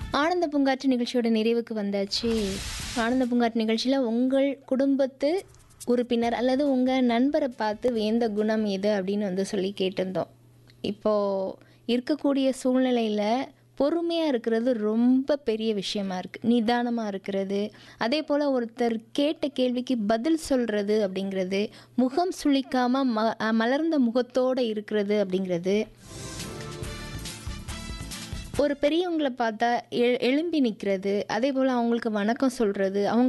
ஆனந்த பூங்காற்று நிகழ்ச்சியோட நிறைவுக்கு வந்தாச்சு ஆனந்த பூங்காற்று நிகழ்ச்சியில் உங்கள் குடும்பத்து உறுப்பினர் அல்லது உங்கள் நண்பரை பார்த்து வியந்த குணம் எது அப்படின்னு வந்து சொல்லி கேட்டிருந்தோம் இப்போது இருக்கக்கூடிய சூழ்நிலையில் பொறுமையாக இருக்கிறது ரொம்ப பெரிய விஷயமா இருக்குது நிதானமாக இருக்கிறது அதே போல் ஒருத்தர் கேட்ட கேள்விக்கு பதில் சொல்கிறது அப்படிங்கிறது முகம் சுளிக்காமல் ம மலர்ந்த முகத்தோடு இருக்கிறது அப்படிங்கிறது ஒரு பெரியவங்களை பார்த்தா எ எழும்பி நிற்கிறது அதே போல் அவங்களுக்கு வணக்கம் சொல்கிறது அவங்க